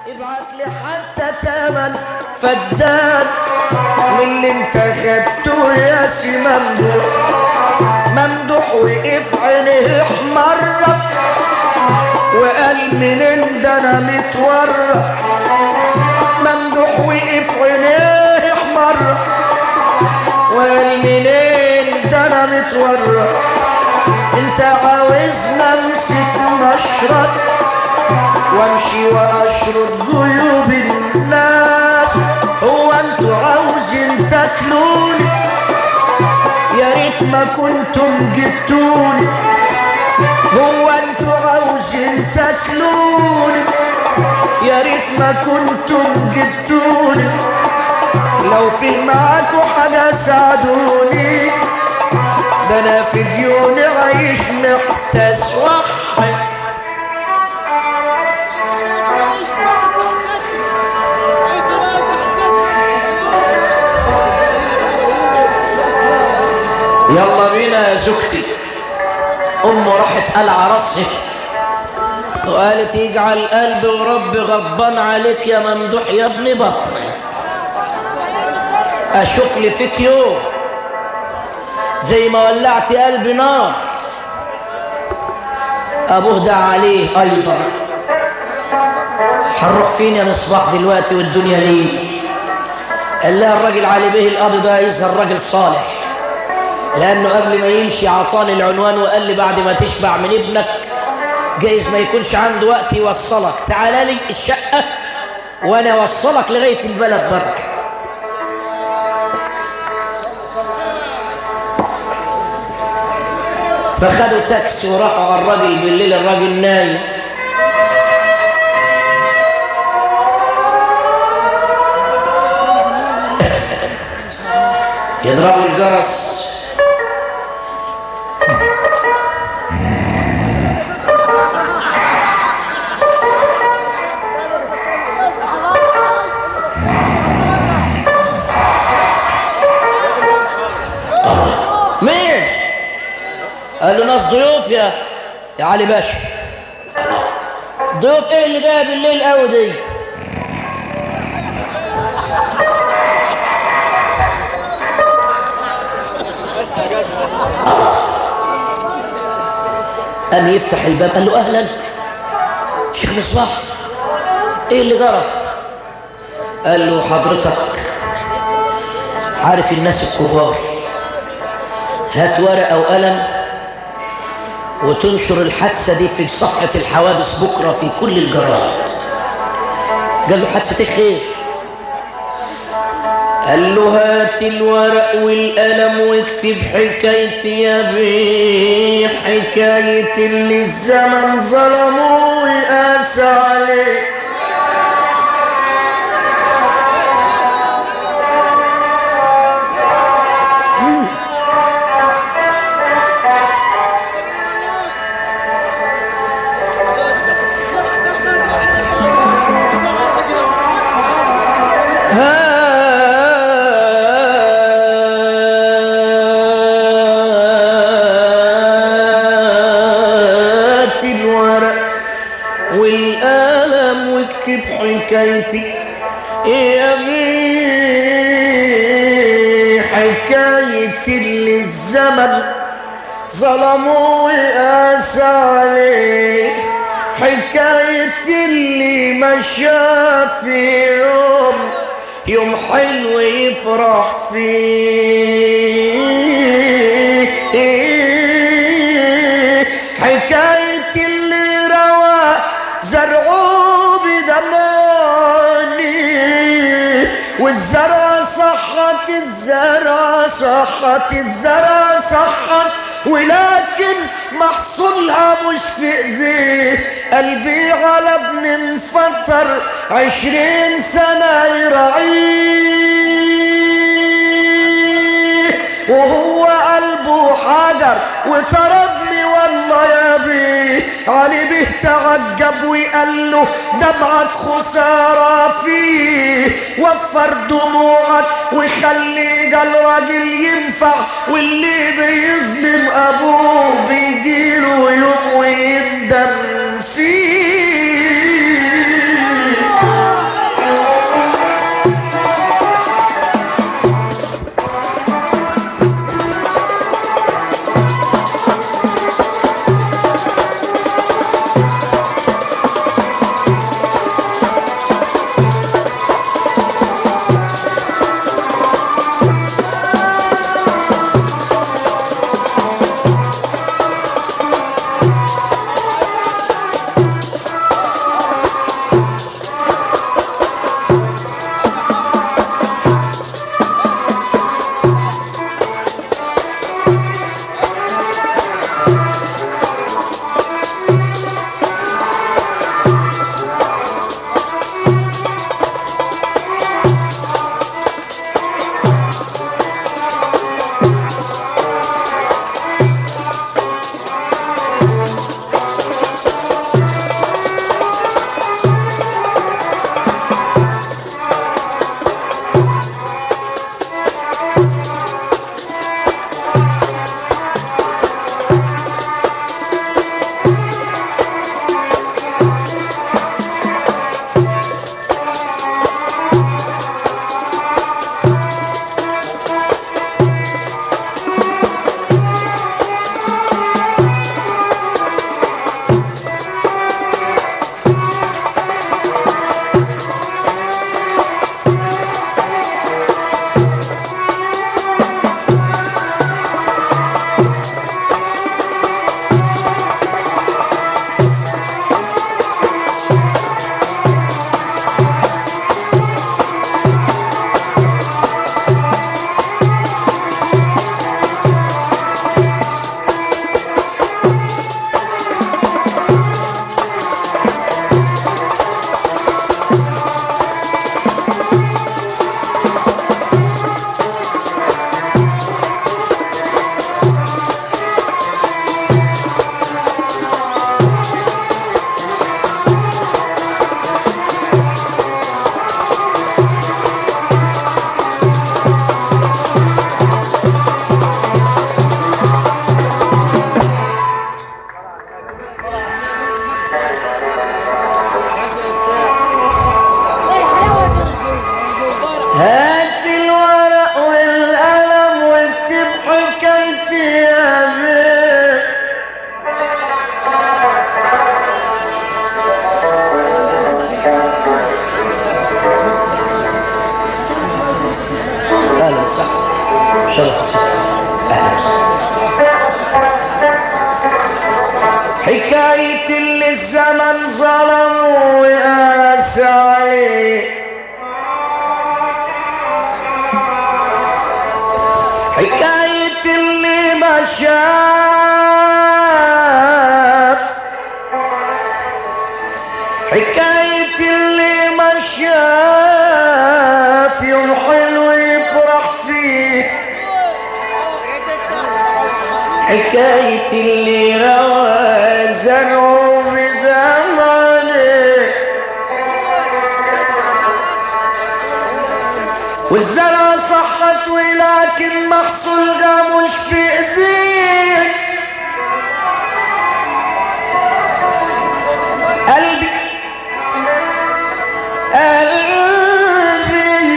ابعت لي حتى تمن فدان من اللي انت خدته يا سي ممدوح ممدوح وقف عينيه احمرت وقال منين ده انا متورط ممدوح وقف عينيه احمرت وقال منين ده انا متورط انت عاوزنا امسك مشرط وامشي واشرب جيوب الناس هو انتوا عاوزين تاكلوني يا ريت ما كنتم جبتوني هو انتوا عاوزين تاكلوني يا ريت ما كنتم جبتوني لو في معاكوا حاجة ساعدوني ده انا في ديوني عايش محتاس وحي يلا بينا يا زوجتي امه راحت قلع راسها وقالت يجعل قلبي وربي غضبان عليك يا ممدوح يا ابن بطني اشوف لي فيك يوم زي ما ولعت قلبي نار ابوه دعا عليه ايضا هنروح فين يا مصباح دلوقتي والدنيا ليه قال لها الراجل علي به القاضي ده يظهر راجل صالح لانه قبل ما يمشي عطاني العنوان وقال لي بعد ما تشبع من ابنك جايز ما يكونش عنده وقت يوصلك تعال لي الشقه وانا اوصلك لغايه البلد بره فخدوا تاكسي وراحوا على الراجل بالليل الراجل نايم يضربوا الجرس مين قال له ناس ضيوف يا يا علي باشا ضيوف ايه اللي جايه بالليل قوي دي قام يفتح الباب قال له اهلا شيخ مصباح ايه اللي جرى قال له حضرتك عارف الناس الكبار هات ورقه وقلم وتنشر الحادثه دي في صفحه الحوادث بكره في كل الجرائد قال له حادثه ايه خير قال له هات الورق والقلم واكتب حكايتي يا بيه حكاية اللي الزمن ظلمه وقاسى عليه هات الورق والقلم واكتب حكايتي يا بيه حكاية اللي الزمن ظلموا وقاسى عليه حكاية اللي ما شاف يوم يوم حلو يفرح فيه حكاية اللي روى زرعوه بدماني والزرع صحت الزرع صحت الزرع صحت ولكن محصولها مش في ايديه قلبي على ابن مفطر عشرين سنة يرعيه وهو قلبه حجر وطردني والله يا بيه علي بيه تعجب وقال له دمعك خسارة فيه وفر دموعك وخلي قال راجل ينفع واللي بيظلم ابوه بيجيله يوم ويندم فيه ظلم وقاس عليه حكاية اللي ما شاف حكاية اللي ما شاف يوم حلو يفرح فيه حكاية اللي روى زرعه بزمانه والزرع صحت ولكن محصولها مش في ايديه قلبي قلبي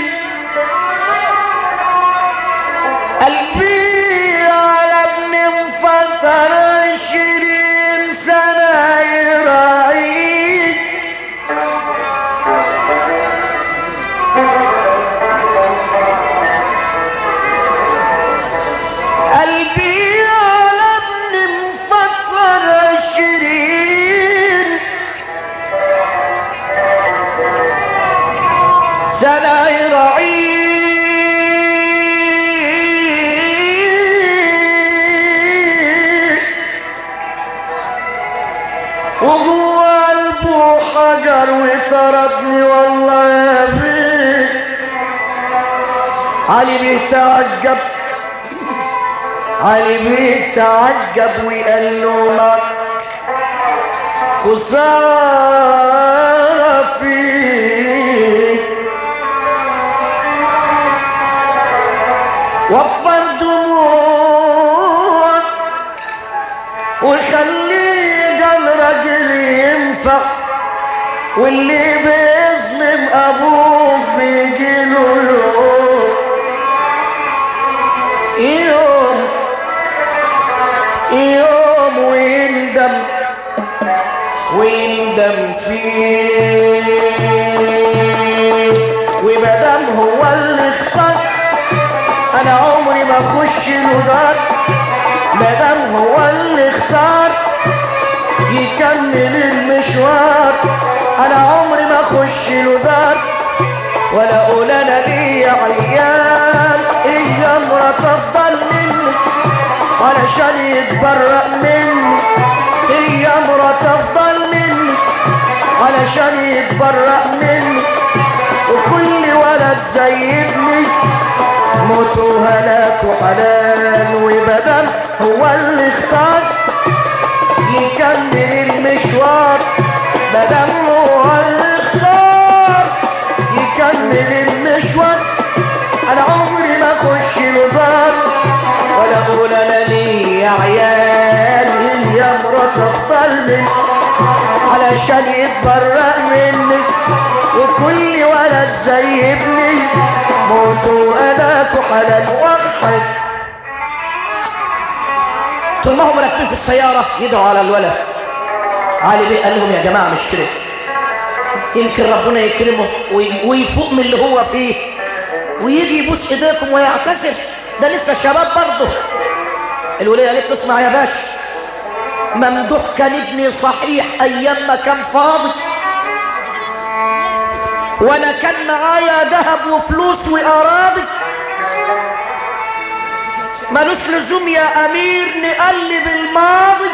قلبي على ابن مفطر عشرين سنة يراعيك قلبي على ابن مفطر عشرين سنة يراعيك وهو قلبه حجر وطردني والله يا بيه علي بيتعجب علي بيتعجب وقال له لك خسارة فيك وفر دموعك وخليه قال راجل ينفع واللي بيظلم ابوه بيجيله يوم يوم يوم ويندم ويندم فيه ومادام هو اللي اختار انا عمري ما اخش له دار مادام هو اللي اختار يكمل المشوار انا عمري ما اخش له دار ولا اقول انا ليا عيال هي مرات افضل مني علشان يتبرأ مني هي مرات افضل مني علشان يتبرأ مني وكل ولد زي ابني موت وهلاك وحنان ومادام هو اللي اختار يكمل المشوار مادام هو اللي اختار يكمل المشوار انا عمري ما اخش له دار ولا اقول انا لي يا عيال هي مرات افضل مني علشان يتبرأ مني وكل ولد زي ابني موت وألاك وحلال واحد طول ما هم راكبين في السيارة يدعوا على الولد علي بيه قال لهم يا جماعة مش كده يمكن ربنا يكرمه وي- ويفوق من اللي هو فيه ويجي يبوس ايديكم ويعتذر ده لسه شباب برضه الولية قالت له اسمع يا باشا ممدوح كان ابني صحيح ايام ما كان فاضي وانا كان معايا ذهب وفلوس واراضي ملوش لزوم يا امير نقلب الماضي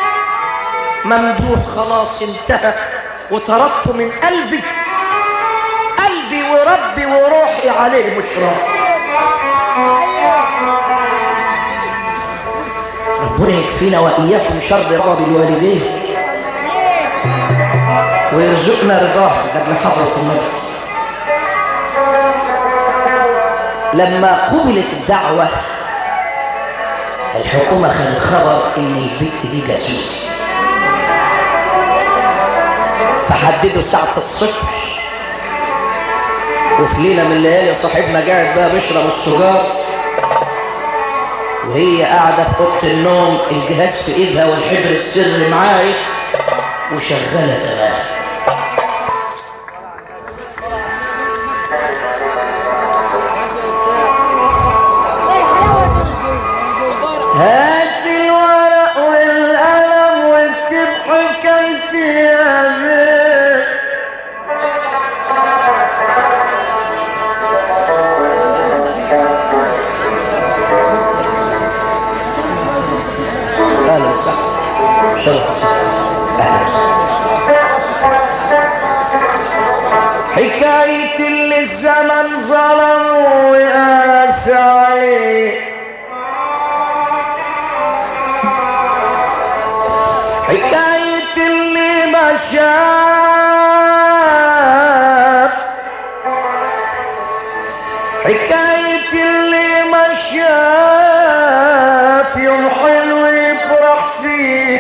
ممدوح خلاص انتهى وطردته من قلبي قلبي وربي وروحي عليه مش راضي ربنا يكفينا واياكم شر رضا بالوالدين ويرزقنا رضاه لاجل حضره النبي لما قبلت الدعوه الحكومه خدت خبر ان البت دي جاسوس فحددوا ساعه الصفر وفي ليله من الليالي صاحبنا قاعد بقى بيشرب السجار وهي قاعده في اوضه النوم الجهاز في ايدها والحبر السري معاي وشغاله تمام هات الورق والقلم واكتب حكايتي يا بيه شاف حكاية اللي ما شاف يوم حلو يفرح فيه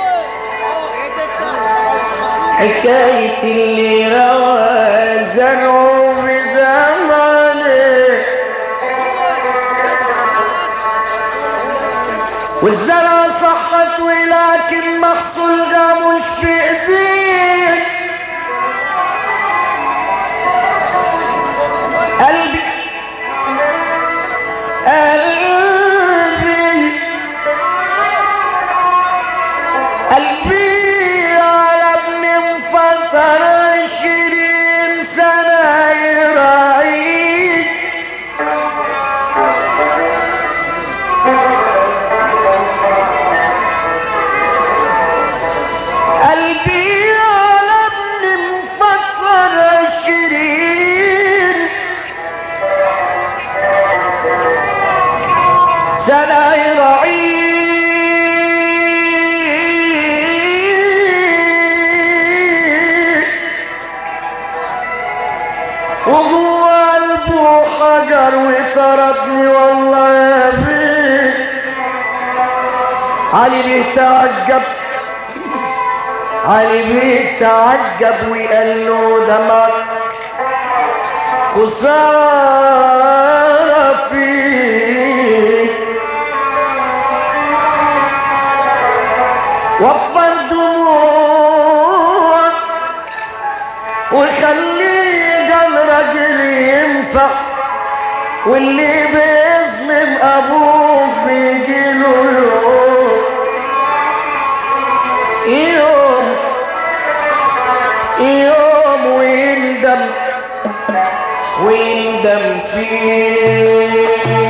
حكاية اللي روى زرعه بدم عليه والزرع صحت ولكن محصولها مش في ايديه قلبي قلبي قلبي على ابن مفتر عشرين سنة يراعيه قلبي على ابن مفتر عشرين سنة يراعيه وهو قلبه حجر وطردني والله يا بيه علي بيتعجب علي بيتعجب وقال له دمك خسارة فيه وفر دموعك وخليه قال راجل ينفع واللي بيظلم ابوه بيجيله يوم يوم يوم ويندم ويندم فيه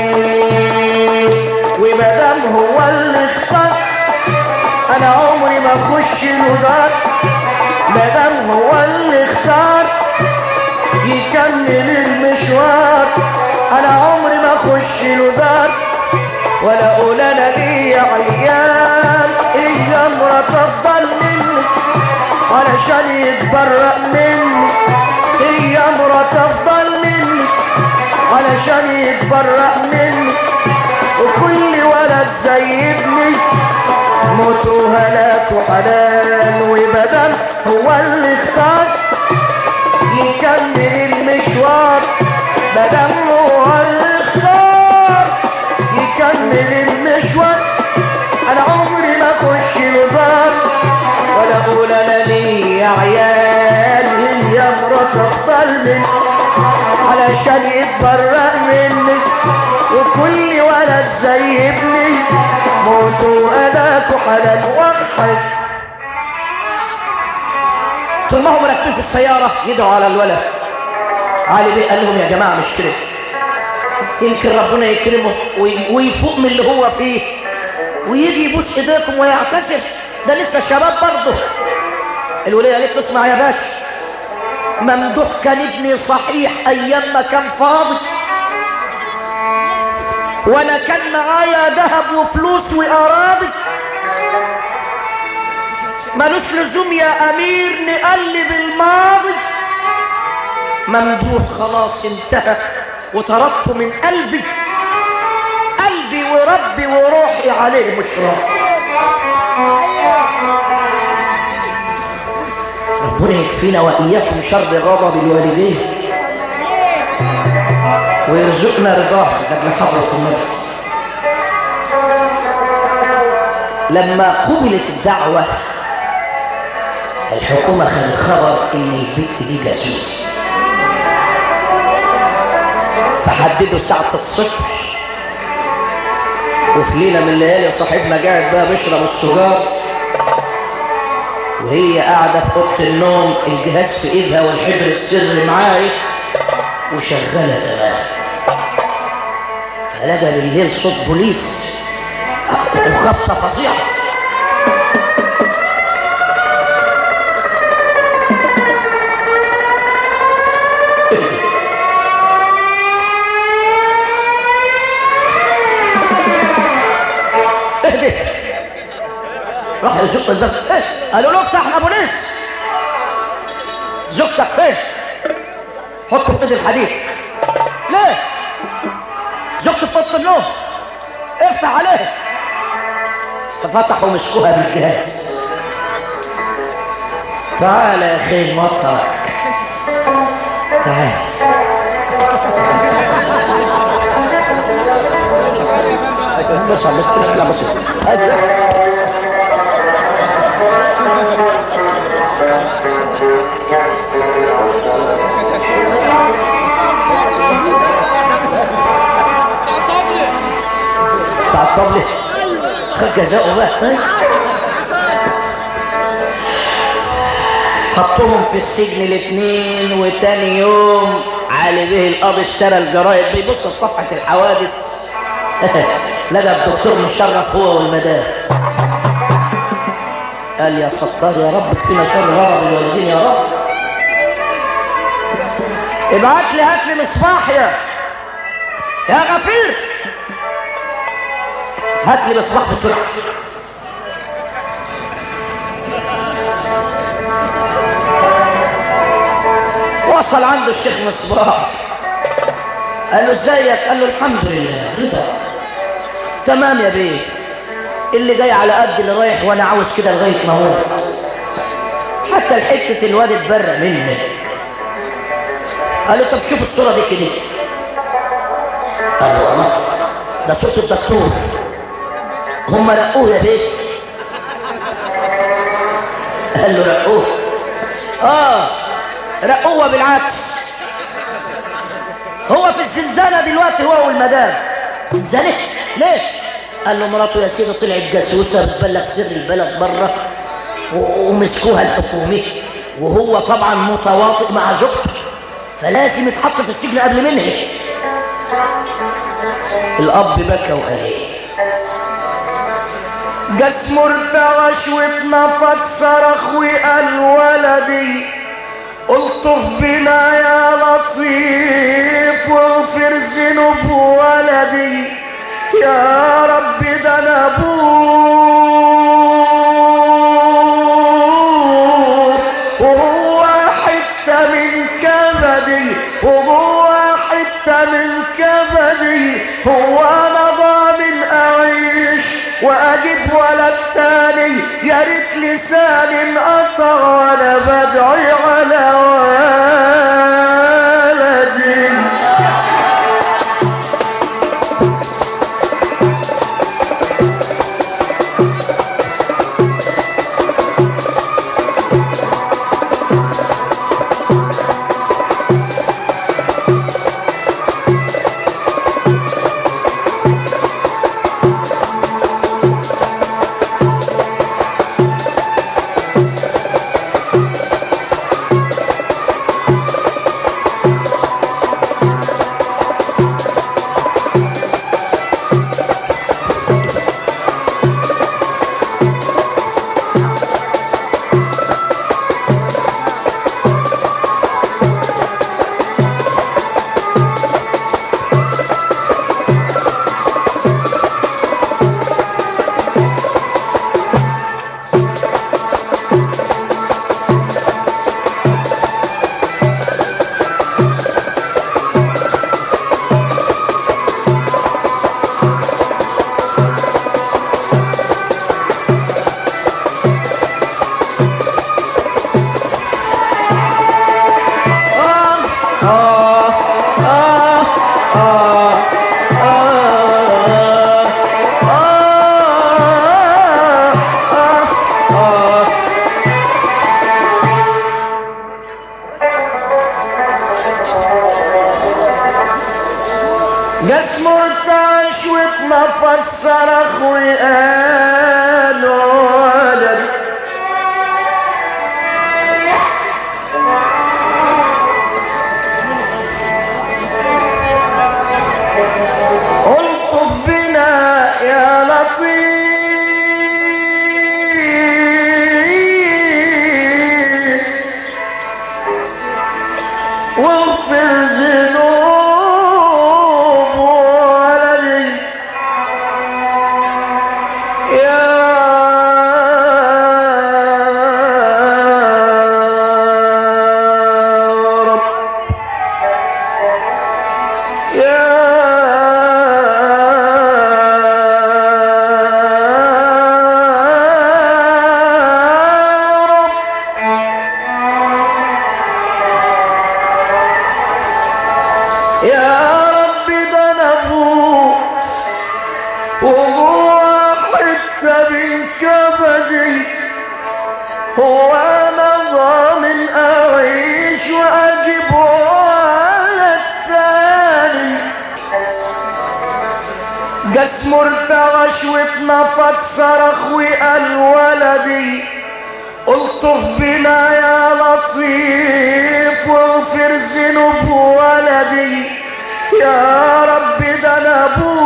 ومادام هو اللي اختار انا عمري ما اخش له دار مادام هو اللي اختار يكمل المشوار انا عمري ما اخش له دار ولا اقول انا ليا عيال هي مرات افضل مني علشان يتبرأ مني هي مرات افضل مني علشان يتبرأ مني وكل ولد زي ابني موت وهلاك وحنان وبدل هو اللي اختار يكمل المشوار بدل هو اللي اختار يكمل المشوار انا عمري ما اخش البار ولا اقول انا ليا عيال هي مرات افضل مني علشان يتبرأ مني وكل ولد زي ابني موت وألاك وحلال واحد طول ما هم راكبين في السيارة يدعوا على الولد علي بيه قال لهم يا جماعة مش كده يمكن ربنا يكرمه وي- ويفوق من اللي هو فيه ويجي يبوس ايديكم ويعتذر ده لسه شباب برضه الولية قالت له اسمع يا باشا ممدوح كان ابني صحيح ايام ما كان فاضي وانا كان معايا ذهب وفلوس واراضي ملوش لزوم يا امير نقلب الماضي ممدوح خلاص انتهى وطردته من قلبي قلبي وربي وروحي عليه مش راضي ربنا يكفينا واياكم شر غضب الوالدين ويرزقنا رضاه لاجل حضرة النبي لما قبلت الدعوة الحكومة خدت خبر ان البت دي جاسوس فحددوا ساعة الصفر وفي ليلة من الليالي صاحبنا قاعد بقى بيشرب السجار وهي قاعدة في أوضة النوم الجهاز في إيدها والحبر السري معاي وشغالة تمام فلقى بالليل صوت بوليس وخبطة فظيعة اهدي راح يزق الباب ايه قالوا له افتح يا بوليس زوجتك فين حطه في ايد الحديد ليه زوجته في اوضه النوم افتح عليه ففتحوا مسكوها بالجهاز تعال يا اخي مطرك تعال بص بص لا بص بتاع الطبلة خد جزاؤه بقى فاهم حطوهم في السجن الاثنين وتاني يوم علي به القاضي اشترى الجرايد بيبص في صفحة الحوادث لقى الدكتور مشرف هو والمدام قال يا ستار يا رب كفينا شر غرض الوالدين يا رب ابعت لي هات لي مصباح يا يا غفير هات لي مصباح بسرعه وصل عنده الشيخ مصباح قال له ازيك قال له الحمد لله رضا تمام يا بيه اللي جاي على قد اللي رايح وانا عاوز كده لغايه ما اموت حتى الحته الواد اتبرى مني قال له طب شوف الصوره دي كده قال له والله ده صوره الدكتور هم رقوه يا بيه قال له رقوه اه رقوه بالعكس هو في الزنزانه دلوقتي هو والمدام زنزانه ليه قال له مراته يا سيدي طلعت جاسوسه بتبلغ سر البلد بره و- ومسكوها الحكومي وهو طبعا متواطئ مع زوجته فلازم يتحط في السجن قبل منها الاب بكى وقال ايه جسم ارتعش واتنفض صرخ وقال ولدي الطف بنا يا لطيف واغفر ذنوب ولدي يا رب ده انا ابوه وهو حته من كبدي وهو حته من كبدي هو انا ضامن اعيش واجيب ولد تاني يا ريت لساني انقطع وانا بدعي على ولدي جسم ارتعش واتنفس صرخ وقال ولدي الطف بنا يا لطيف واغفر ذنوب ولدي يا اتنفض صرخ وقال ولدي الطف بنا يا لطيف واغفر ذنوب ولدي يا رب ده انا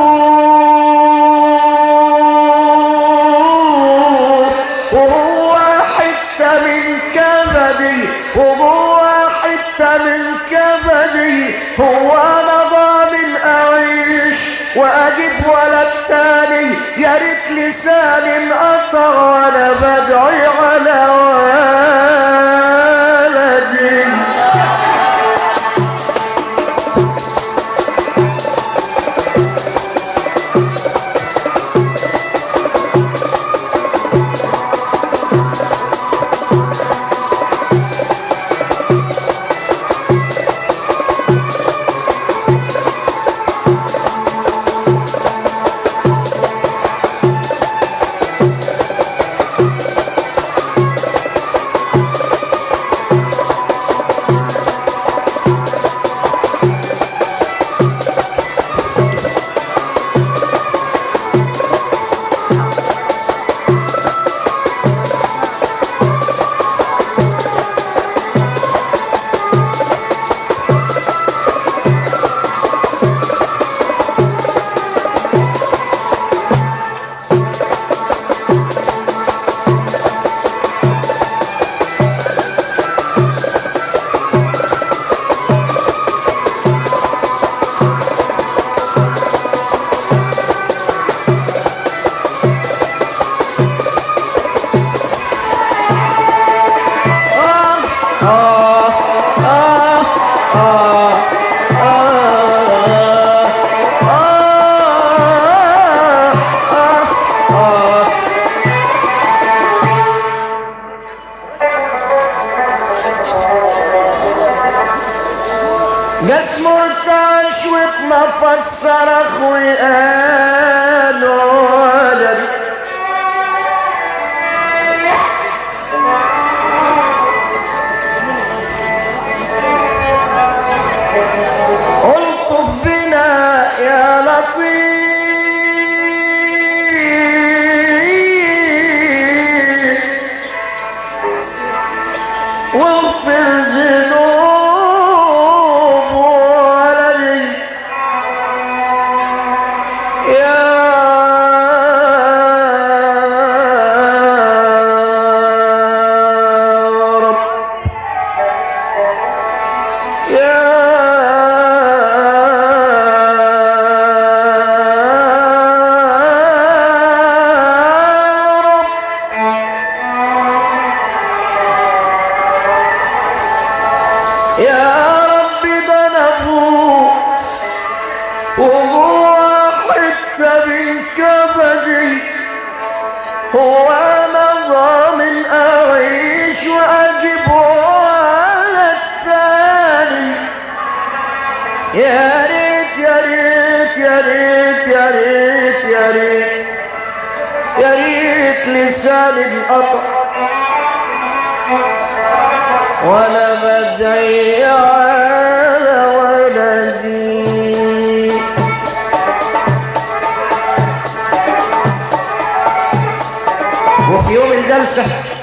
ابوه وهو حته من كبدي وهو حته من كبدي هو انا ضامن اعيش واجيب ولد تاني يا ريت لساني انقطع وانا بدعي على ولدي جسمه ارتعش واتنفس صرخ وقال ولدي الطف بنا يا لطيف واغفر ذنوب ولدي يا رب يا رب يا رب ده انا ابوه وهو حته من كبدي هو انا ضامن اعيش واجيب ولد تاني يا ريت يا ريت يا ريت يا ريت يا ريت يا ريت لساني انقطع ولا بدعي على ولدي وفي يوم الجلسة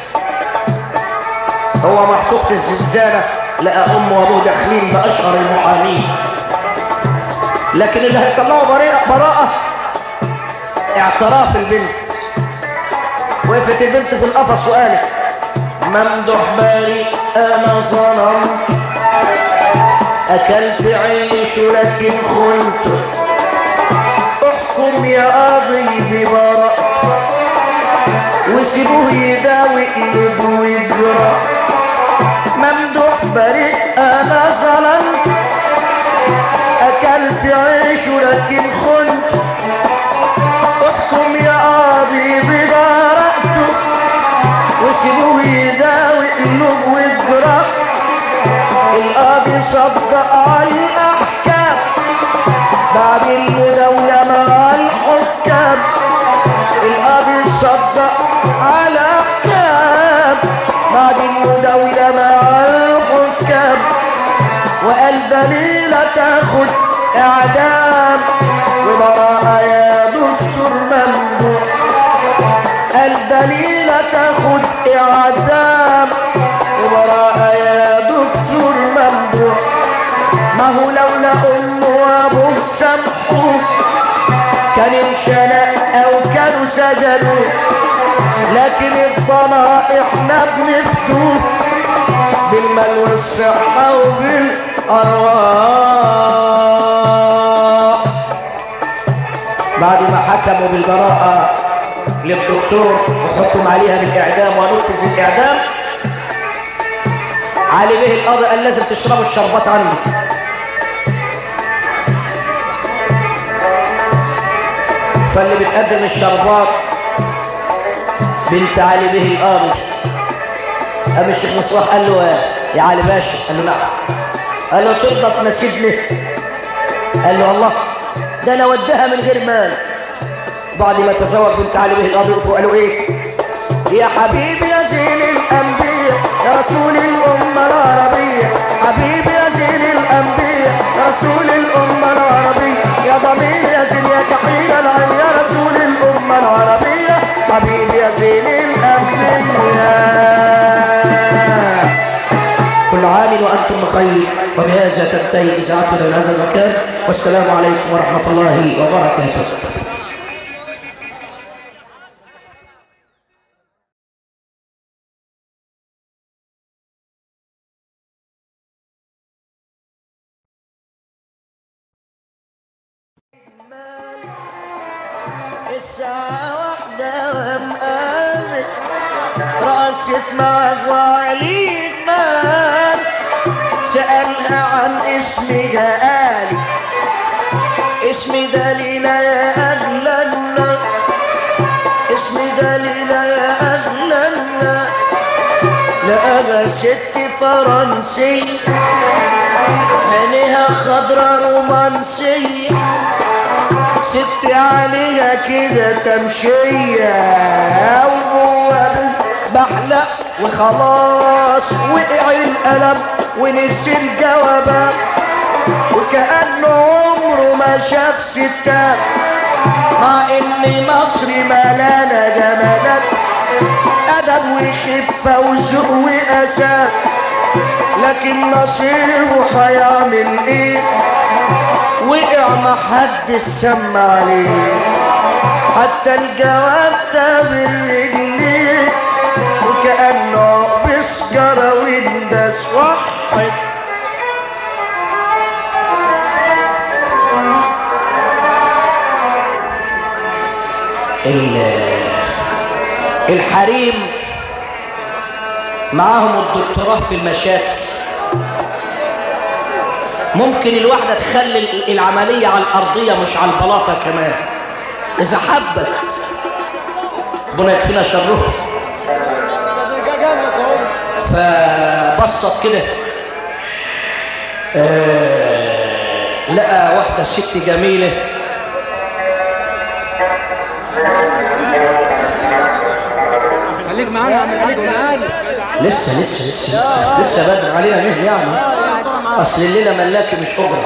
هو محطوط في الزنزانة لقى أمه وأبوه داخلين بأشهر المحامين لكن اللي هيطلعوا براءة براءة اعتراف البنت وقفت البنت في القفص وقالت ممدوح باري انا ظلمت اكلت عيش لكن خنت احكم يا قاضي ببراء وسيبوه يداوي قلبه ويجرى ممدوح بريء انا ظلمت اكلت عيش لكن خنت احكم يا قاضي ببراءته وسيبوه يداوي قلوب والجراح القاضي صدق على الاحكام بعد المداولة مع الحكام القاضي صدق على احكام بعد المداولة مع الحكام وقال دليلة تاخد اعدام وبراءة يا دكتور ممدوح قليلة تاخد إعدام وبراءة يا دكتور ممدوح ما هو لولا أمه وأبوه سامحوه كان انشنق أو كانوا سجنوا لكن الضنا احنا بنفدوه بالمال والصحة وبالأرواح بعد ما حكموا بالبراءة للدكتور وحكم عليها بالإعدام ونفذ الإعدام علي به القاضي قال لازم تشربوا الشربات عندي فاللي بتقدم الشربات بنت علي به القاضي قام الشيخ مصباح قال له يا علي باشا قال له نعم قال له ترضى تنسيبني قال له الله ده انا ودها من غير مال بعد ما تزوج بنت علي به القاضي وقفوا قالوا ايه يا حبيبي يا زين الانبياء يا رسول الامه العربيه حبيبي يا زين الانبياء يا رسول الامه العربيه يا ضمير يا زين يا كحيل العين يا رسول الامه العربيه حبيبي يا زين الانبياء كل عام وانتم بخير وبهذا تنتهي اذاعتنا من هذا المكان والسلام عليكم ورحمه الله وبركاته الساعة واحدة ومقامك رقصت معك وعليك مال سألها عن اسمي جالي اسمي دليلة يا أغلى الناس اسمي دليلة يا أغلى الناس لقاها ست فرنسية عينيها خضرا رومانسية ست عليها كده تمشية وجوه بحلق وخلاص وقع القلم ونسي الجوابات وكأنه عمره ما شاف ستات مع ان مصر ملانة جمالات أدب وخفة وذوق وأساس لكن نصيبه هيعمل ايه وقع ما حد سمع عليه حتى الجواب ده بالرجلين وكأنه بسجارة وندس واحد الحريم معاهم الدكتوراه في المشاكل ممكن الواحدة تخلي العملية على الأرضية مش على البلاطة كمان إذا حبت ربنا يكفينا شره فبصت كده آه لقى واحدة ست جميلة خليك معانا يا عم الحاج معانا لسه لسه لسه لسه بدري علينا مهل يعني اصل الليله ملاكي مش اجره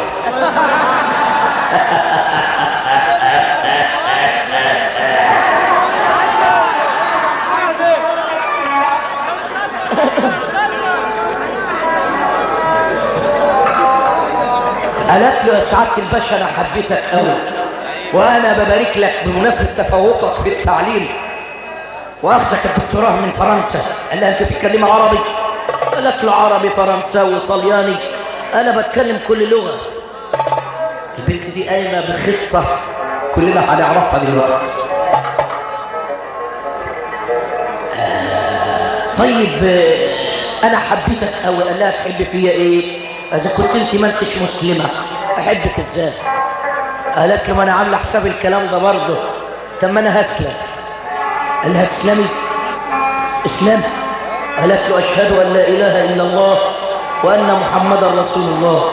قالت له يا سعاده الباشا انا حبيتك قوي وانا ببارك لك بمناسبه تفوقك في التعليم واخذك الدكتوراه من فرنسا قال لها انت تتكلم عربي قالت له عربي فرنساوي طلياني انا بتكلم كل لغه البنت دي قايمه بخطه كلنا هنعرفها دلوقتي آه، طيب آه، انا حبيتك قوي قال لها تحب فيا ايه اذا كنت انت ما انتش مسلمه احبك ازاي قالت له ما انا عامله حساب الكلام ده برضه طب ما انا هسلم قال لها تسلمي اسلام قالت له اشهد ان لا اله الا الله وان محمدا رسول الله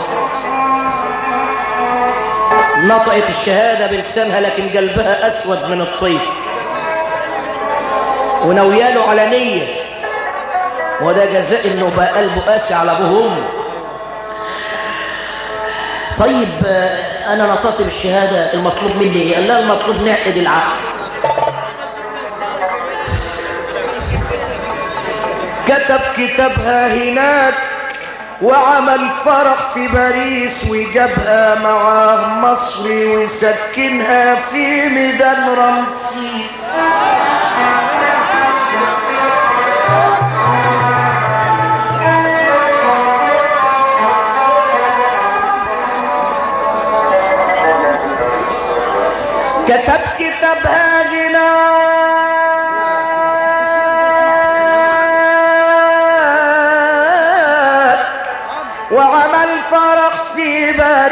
نطقت الشهاده بلسانها لكن قلبها اسود من الطيب ونوياله على نيه وده جزاء انه بقى قلبه قاسي على ابوه وامه طيب آه، انا نطقت بالشهاده المطلوب مني ايه قال لها المطلوب نعقد العقد كتب كتابها هناك وعمل فرح في باريس وجابها معاه مصري وسكنها في ميدان رمسيس كتب كتابها هناك وعمل فرح في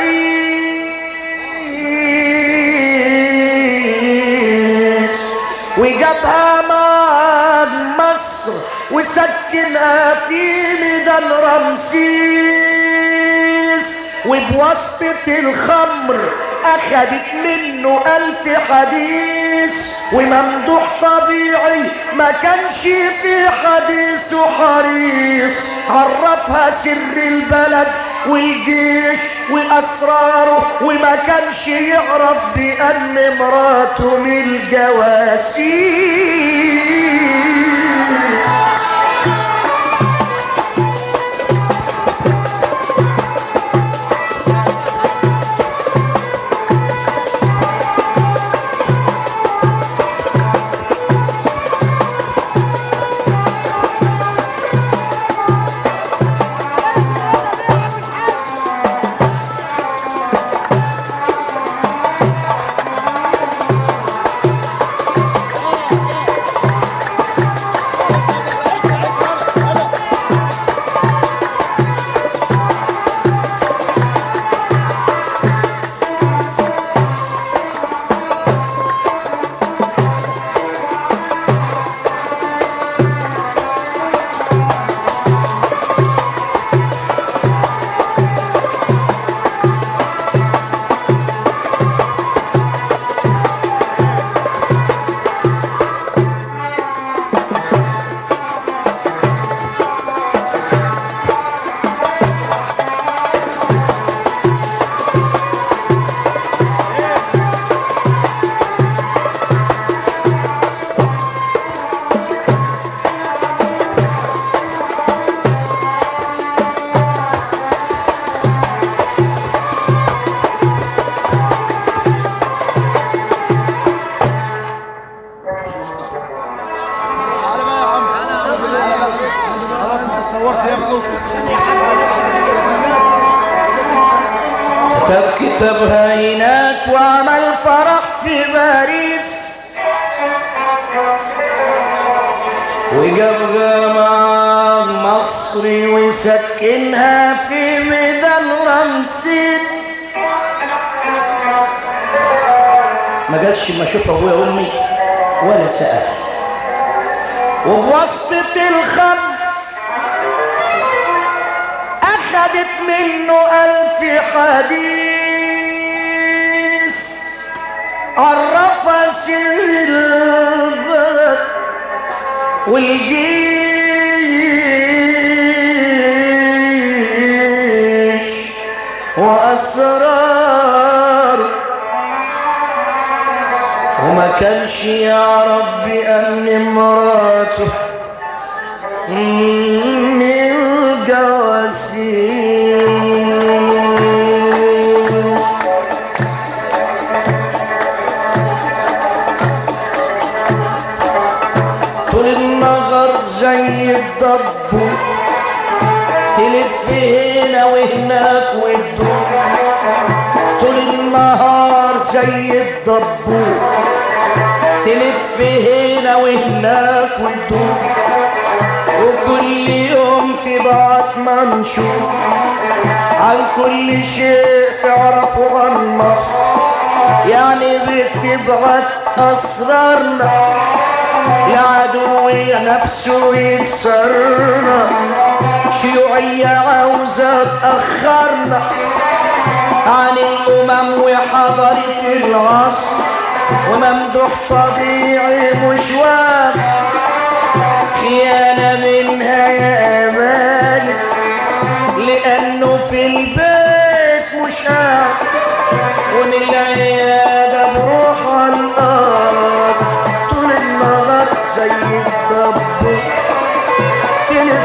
باريس وجابها مع مصر وسكنها في ميدان رمسيس وبواسطة الخمر أخدت منه ألف حديث وممدوح طبيعي ما كانش في حديث حريص عرفها سر البلد والجيش وأسراره وما كانش يعرف بأن مراته من الجواسيس تعالى بقى يا عم تعالى بقى خلاص انت صورت يا اخو كتب كتابها هناك وعمل فرح في باريس وجاب مع مصري وسكنها في ميدان رمسيس ما جاتش ما اشوف ابويا وامي ولا سأل وبواسطة الخمر أخدت منه ألف حديث عرفها سر البلد والجيش وأسرار وما كانش يعرف بأن مراته من الجواسيس طول النهار زي الضب تلف هنا وهناك وتدور طول النهار زي الضب تلف هنا وهناك وتدور وكل يوم تبعت منشور عن كل شيء تعرفه عن مصر يعني بتبعت أسرارنا العدو نفسه يكسرنا شيوعية عاوزة تأخرنا عن الأمم وحضرة العصر وممدوح طبيعي مش واقف خيانة منها يا أماني لأنه في البيت مش قاعد ومن العيادة بروح على الأرض طول النهار زي الضب تلف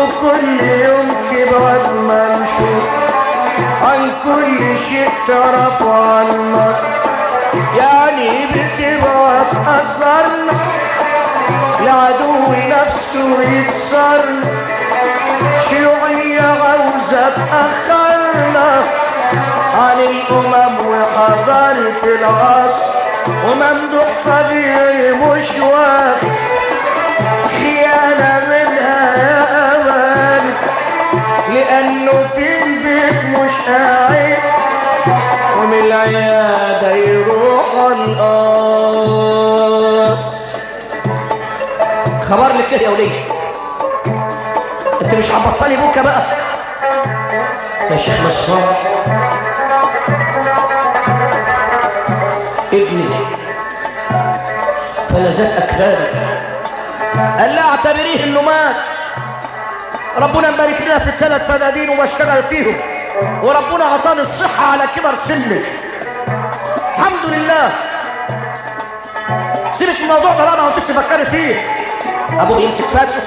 وكل يوم تبعد منشوف عن كل شيء تعرف عنك يعني بتبعد أثرنا العدو نفسه يكسرنا شيوعية عاوزة تأخرنا عن الأمم وحضارة العصر وممدوح طبيعي مش واخد خيانة منها يا أمان لأنه في البيت مش قاعد ومن العيادة يروح القصر خبر لك كده يا وليه انت مش هتبطلي بكى بقى يا شيخ مصطفى ابني فلذات اكبادي قال لا اعتبريه انه مات ربنا مبارك لنا في الثلاث فدادين وبشتغل فيهم وربنا عطاني الصحة على كبر سني الحمد لله سيبك من الموضوع ده بقى ما كنتش تفكري فيه ابوه يمسك فاسه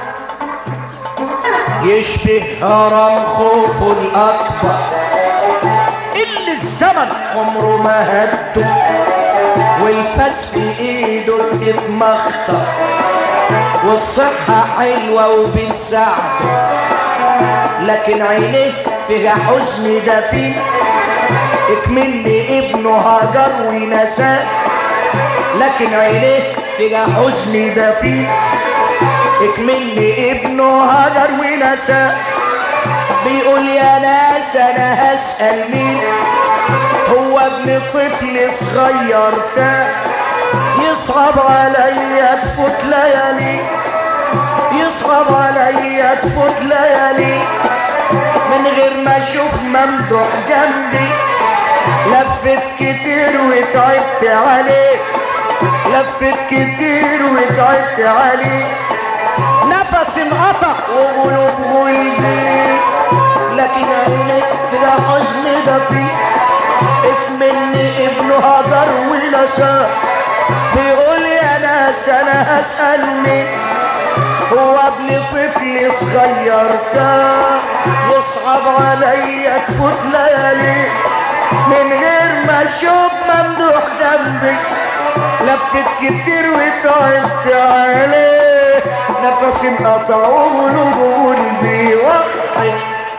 يشبه هرم خوفه الأكبر اللي الزمن عمره ما هده والفاس في ايده تتمخطر والصحة حلوة وبتساعده لكن عينيه فيها حزن دفين اكمن ابنه هاجر ونساه لكن عينيه فيها حزن دفين اكمن ابنه هاجر ونساه بيقول يا ناس انا هسأل مين هو ابن طفل صغير تاه يصعب عليا تفوت ليالي يصعب عليا تفوت ليالي من غير ما اشوف ممدوح جنبي لفت كتير وتعبت عليه لفت كتير وتعبت عليه نفس انقطع وقلوب قلبي لكن عينك فيها حزن ده فيه اكملني ابنه هجر ونساه بيقول يا ناس انا هسأل مين هو ابن طفل صغير ده يصعب عليا تفوت ليالي من غير ما اشوف ممدوح جنبي لفت كتير وتعبت عليه نفسي انقطع وقلوب قلبي وحي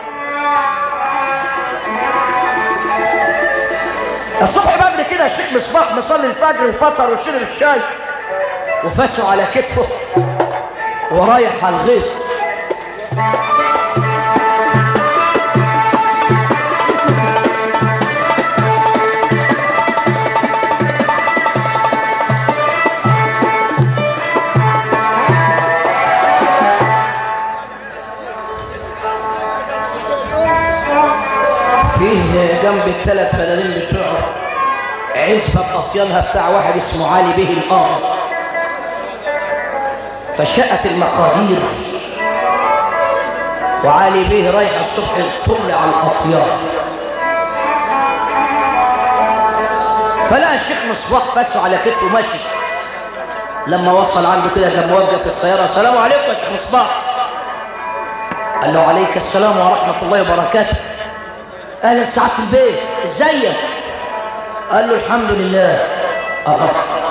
الصبح بدري كده الشيخ مصباح مصلي الفجر وفطر وشرب الشاي وفسه على كتفه ورايح على الغيط فيه جنب الثلاث فنانين بتوعه عزبة بأطيانها بتاع واحد اسمه علي به الأرض فشاءت المقادير وعلي به رايح الصبح يطل على الأطيان فلقى الشيخ مصباح فسه على كتفه ماشي لما وصل عنده كده كان موقف في السيارة السلام عليكم يا شيخ مصباح قال له عليك السلام ورحمة الله وبركاته اهلا سعاده البيت ازيك قال له الحمد لله اه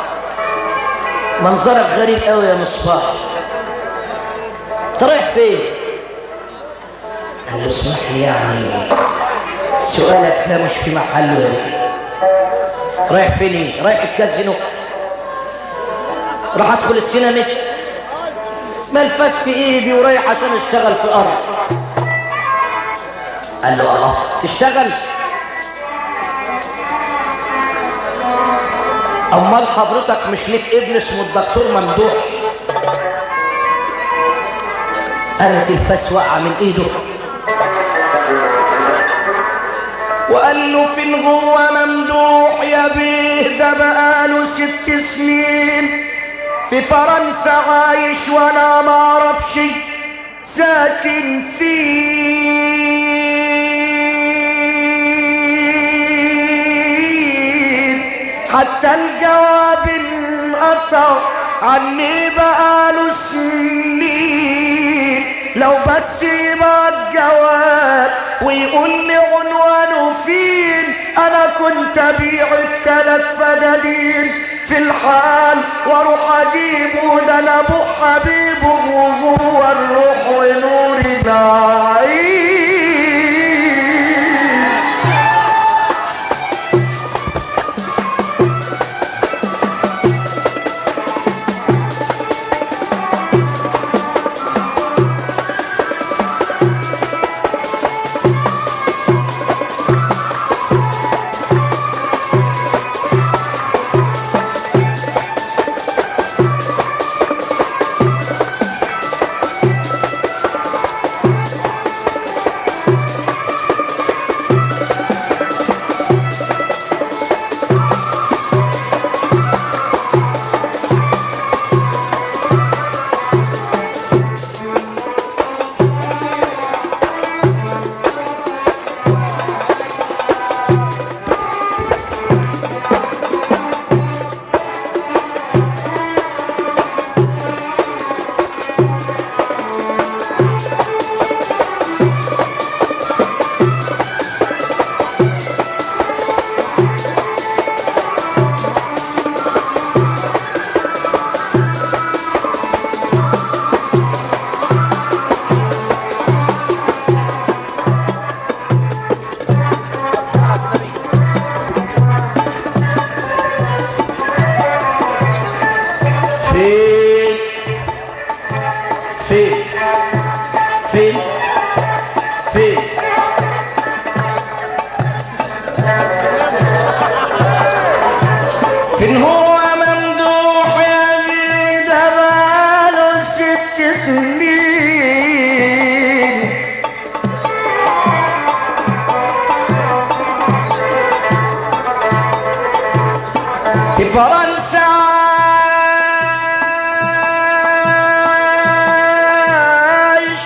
منظرك غريب قوي يا مصباح انت رايح فين قال له اسمح لي يعني سؤالك ده مش في محله يا بيه. رايح فين ايه رايح الكازينو راح ادخل السينما ما الفاس في ايدي ورايح عشان اشتغل في الارض قال له الله تشتغل امال حضرتك مش ليك ابن اسمه الدكتور ممدوح قالت الفاس وقع من ايده وقال له فين جوه ممدوح يا بيه ده بقاله ست سنين في فرنسا عايش وانا ما اعرفش ساكن فين حتى الجواب انقطع عني بقاله سنين لو بس ويقول لي عنوانه فين انا كنت ابيع التلات فدادين في الحال واروح اجيبه ده انا ابو حبيبه وجوه الروح ونور العين فين فين فين فين فين هو ممدوح يا بيه ده بقاله ست سنين في فرنسا عايش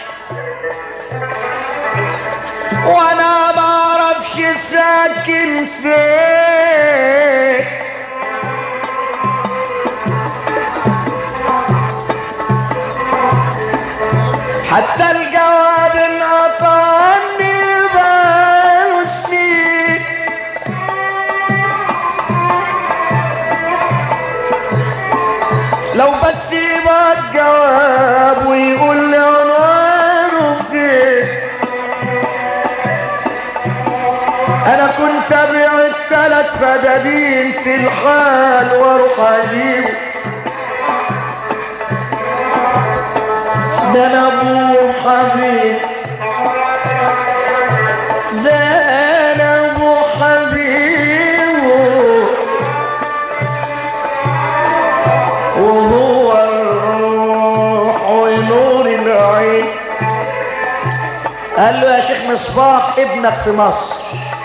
وانا ما اعرفش ساكن فين حتى الجواب انقطعني بقاله سنين لو بس يبقى جواب ويقول لي عنوانه فين انا كنت ابيع التلات فدادين في الحال واروح اجيبه ده انا ابو حبيب ده انا ابو حبيب وهو الروح ونور العين قال له يا شيخ مصباح ابنك في مصر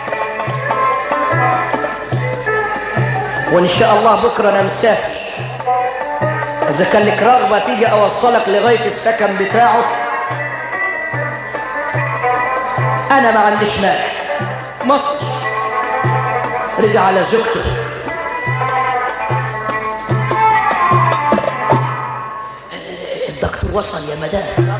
وان شاء الله بكره انا مسافر اذا كان لك رغبه تيجي اوصلك لغايه السكن بتاعه انا ما عنديش مانع مصر رجع على زوجته الدكتور وصل يا مدام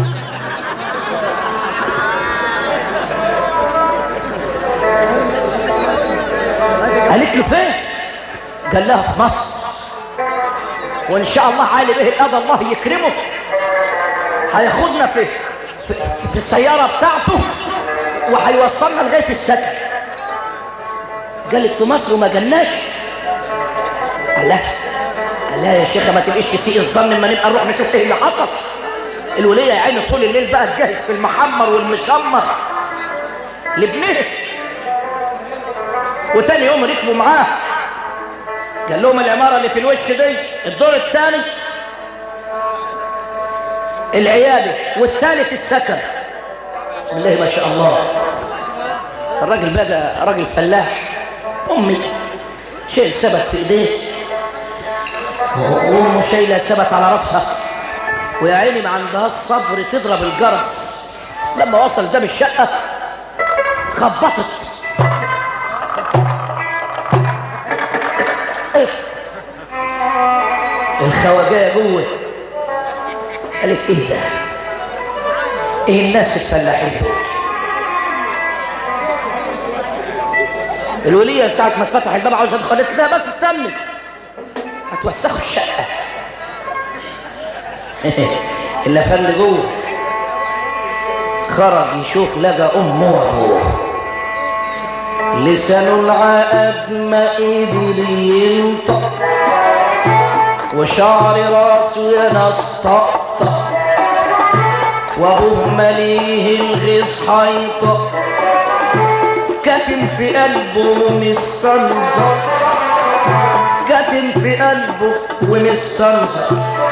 قالت له فين قال لها في مصر وان شاء الله عالي به القضى الله يكرمه هياخدنا في في, في السياره بتاعته وهيوصلنا لغايه السكن قالت في مصر وما جالناش قال لها قال لها يا شيخه ما تبقيش تسيء الظن اما نبقى نروح نشوف ايه اللي حصل الوليه يا عيني طول الليل بقى تجهز في المحمر والمشمر لابنها وتاني يوم ركبوا معاه قال لهم العمارة اللي في الوش دي الدور الثاني العيادة والثالث السكن بسم الله ما شاء الله الراجل بقى راجل فلاح أمي شيل ثبت في ايديه وأمه شايلة ثبت على راسها ويا عيني ما عندها الصبر تضرب الجرس لما وصل قدام الشقة خبطت إيه؟ الخواجايه جوه قالت ايه ده ايه الناس الفلاحين دول الولية ساعة ما اتفتح الباب عاوز ادخل قالت لا بس استنى هتوسخوا الشقة الافندي جوه خرج يشوف لقى امه وابوه لسان العقد ما قدر ينطق وشعر راسه ينسطقطق وابوه مليه الغيظ حيطق كاتم في قلبه مستنزق كاتم في قلبه ومستنزق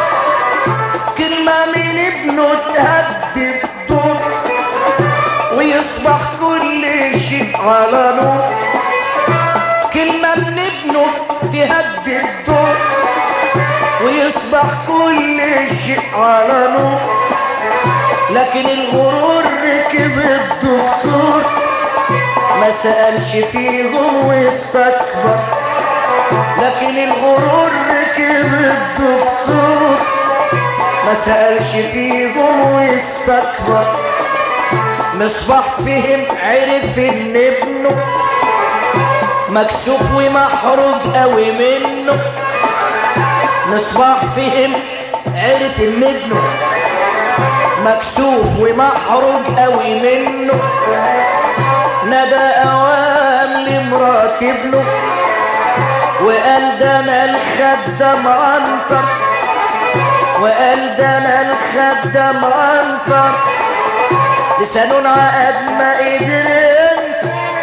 كلمة من ابنه تهدد دور ويصبح كل شيء على نور كلمة من ابنه تهدد دور ويصبح كل شيء على نور لكن الغرور ركب الدكتور ما سألش فيهم واستكبر لكن الغرور ركب الدكتور ما سألش فيهم واستكبر مصباح فهم عرف ان ابنه مكسوف ومحروق قوي منه مصباح فهم عرف ان ابنه مكسوف ومحروق قوي منه ندى اوام لمرات ابنه وقال ده انا الخدام عنتر وقال ده انا الخدام عنتر لسان عقد ما قدرت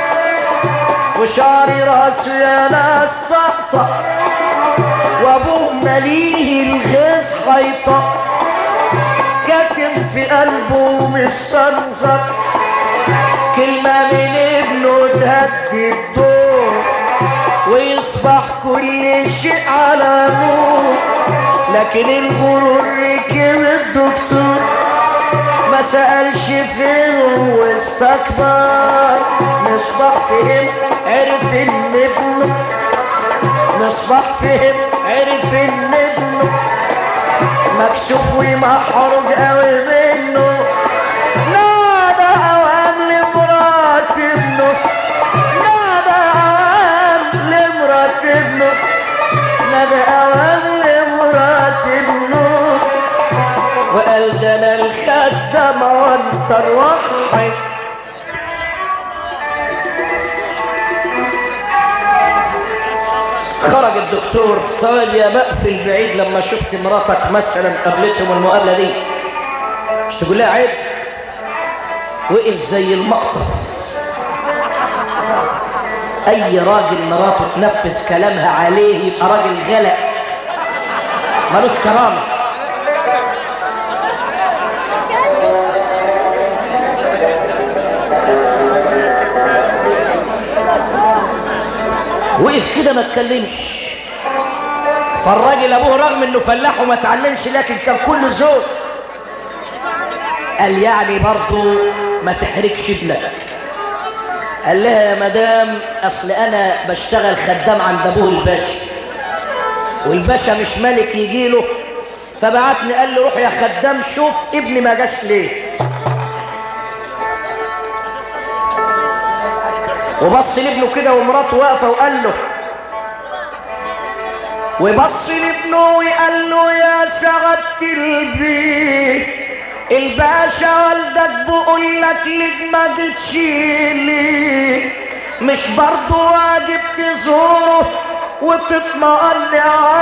وشعري راسي يا ناس طقطق وابوه مليه الغيظ حيطق كاتم في قلبه مستنزق كلمة من ابنه تهدي الدور ويصبح كل شيء على نور لكن الغرور ركب الدكتور ما سألش فين واستكبر مصباح فهم عرف ان ابنه مصباح فهم عرف ان ابنه مكشوف ومحروق قوي منه نادى اوام لمرات ابنه نادى اوام لمرات ابنه نادى اوام لمرات ابنه وقال ده انا الخدام وانت الوحي خرج الدكتور طيب يا بقفل بعيد لما شفت مراتك مثلا قابلتهم المقابله دي مش تقول لها عيب وقف زي المقطف اي راجل مراته تنفذ كلامها عليه يبقى راجل غلق ملوش كرامه وقف كده ما اتكلمش فالراجل ابوه رغم انه فلاح وما اتعلمش لكن كان كله ذوق قال يعني برضه ما تحركش ابنك قال لها يا مدام اصل انا بشتغل خدام عند ابوه الباشا والباشا مش ملك يجيله فبعتني قال له روح يا خدام شوف ابني ما جاش ليه وبص لابنه كده ومراته واقفه وقال له وبص لابنه وقال له يا سعادة البيت الباشا والدك بقول لك ليك ما جيتش ليه مش برضه واجب تزوره وتطمئن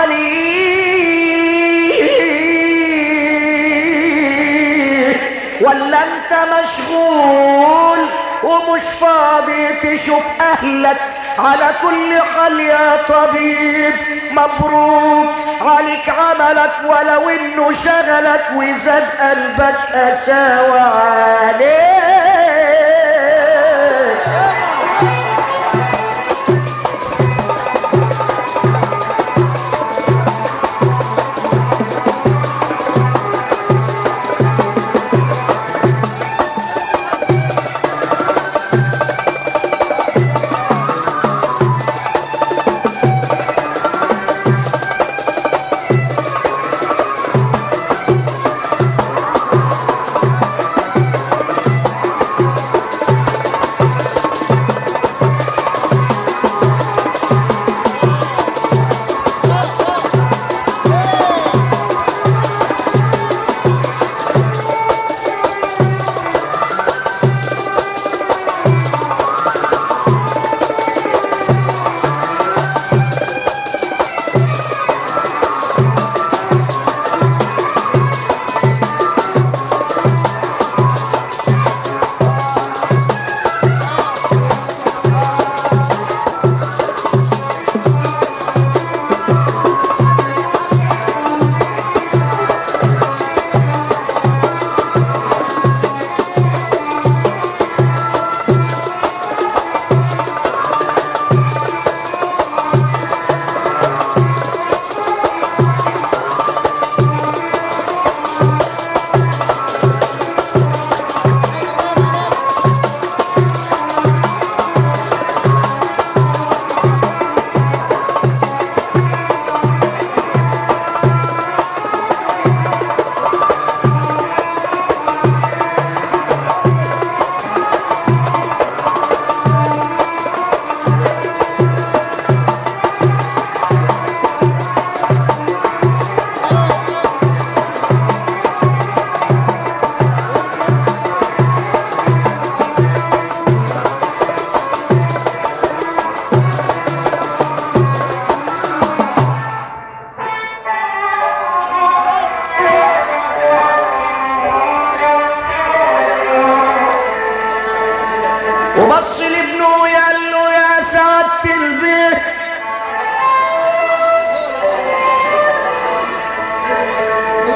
عليه ولا انت مشغول ومش فاضي تشوف اهلك على كل حال يا طبيب مبروك عليك عملك ولو انه شغلك وزاد قلبك اساوى عليه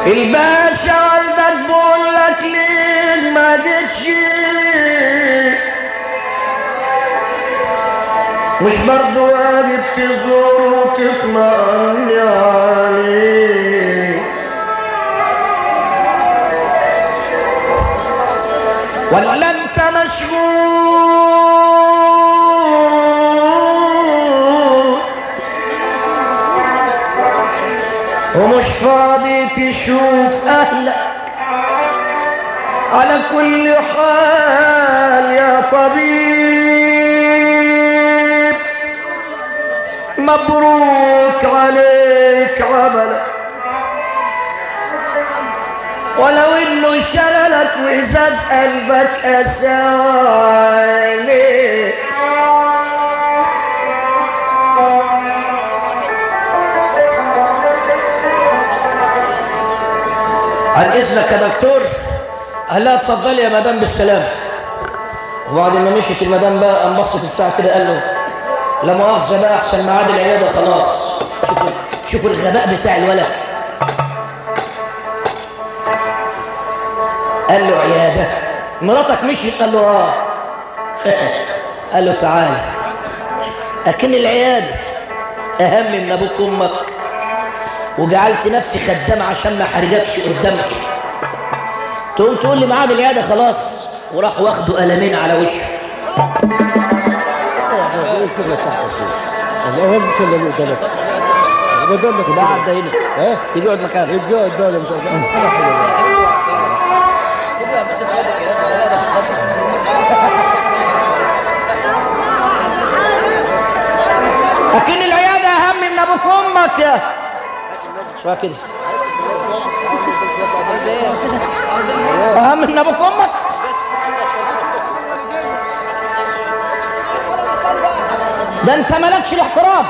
الباشا والدك بقول لك ليه ما جيتش مش برضو واجب تزور وتطمئن عليه ولا انت مشغول ومش فاضي تشوف اهلك على كل حال يا طبيب مبروك عليك عملك ولو انه شللك وزاد قلبك اسالي عن اذنك يا دكتور قال لها اتفضلي يا مدام بالسلامه وبعد ما مشيت المدام بقى قام بصت الساعه كده قال له لا مؤاخذه بقى احسن ميعاد العياده خلاص شوفوا شوفوا الغباء بتاع الولد قال له عياده مراتك مشيت قال له اه قال له تعالى لكن العياده اهم من ابوك وامك وجعلت نفسي خدام عشان ما احرجكش قدامك تقوم تقول لي ميعاد العياده خلاص وراح واخده قلمين على وشه الله هو مش اللي قدامك بدل لك ده عدى هنا ايه يجي يقعد مكانه يبقى قدامك مش لكن العياده اهم من ابوك وامك يا شويه كده اهم من ابوك وامك ده انت مالكش الاحترام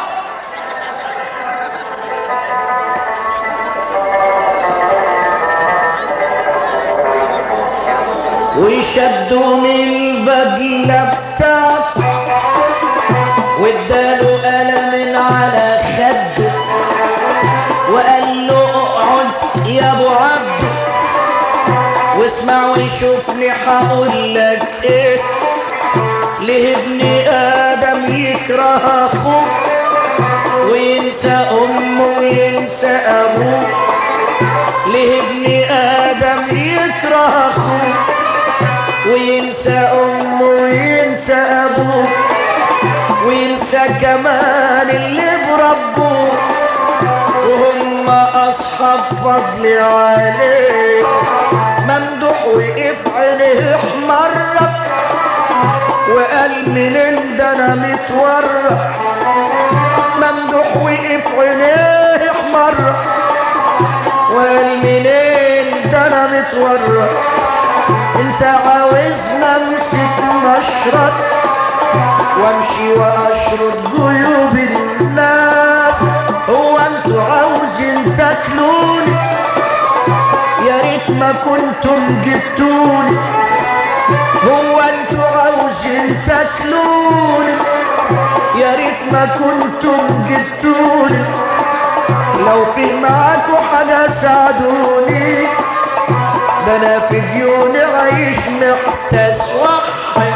ويشدوا من البدلة بتاعته واداله قلم على خده وقال له اقعد يا ابو عبد واسمع وشوفني هقول لك ايه ليه ابن ادم يكره اخوه وينسى امه وينسى ابوه ليه ابن ادم يكره اخوه وينسى امه وينسى ابوه وينسى كمان اللي بربوه وهم اصحاب فضل عليه ممدوح وقف عينيه احمرت وقال منين ده انا متورط ممدوح وقف عينيه احمرت وقال منين ده انا متورط انت عاوزنا امسك مشرط وامشي واشرد جيوب الناس هو انتوا عاوزين تاكلوني يا ريت ما كنتم جبتوني هو انتوا عاوزين تاكلوني يا ريت ما كنتم جبتوني لو في معاكوا حاجة ساعدوني ده انا في ديوني عايش محتاس وحي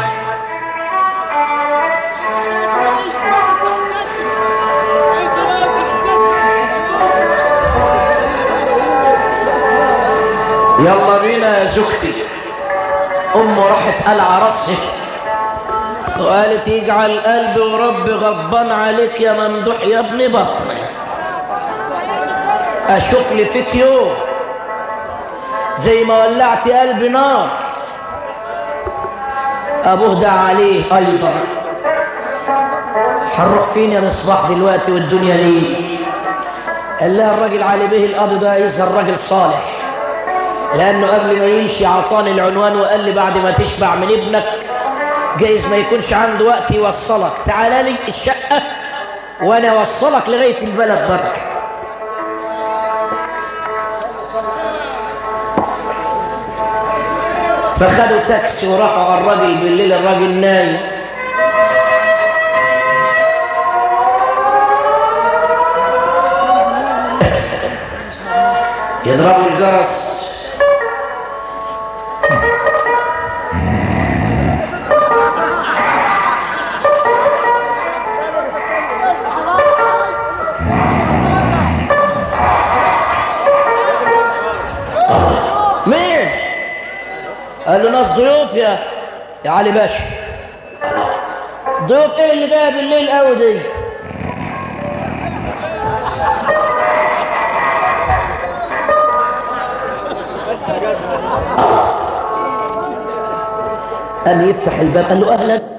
يلا بينا يا زوجتي امه راحت قلع راسها وقالت يجعل قلبي وربي غضبان عليك يا ممدوح يا ابن بطني اشوف لي فيك يوم زي ما ولعت قلبي نار ابوه دعا عليه ايضا هنروح فين يا مصباح دلوقتي والدنيا ليه قال لها الراجل علي به القاضي ده يظهر راجل صالح لانه قبل ما يمشي عطاني العنوان وقال لي بعد ما تشبع من ابنك جايز ما يكونش عنده وقت يوصلك تعال لي الشقه وانا اوصلك لغايه البلد برك فخدوا تاكسي وراحوا على الراجل بالليل الراجل نايم يضربوا الجرس مين؟ قال له ناس ضيوف يا يا علي باشا ضيوف ايه اللي جايه بالليل قوي دي؟ قام يفتح الباب قال له اهلا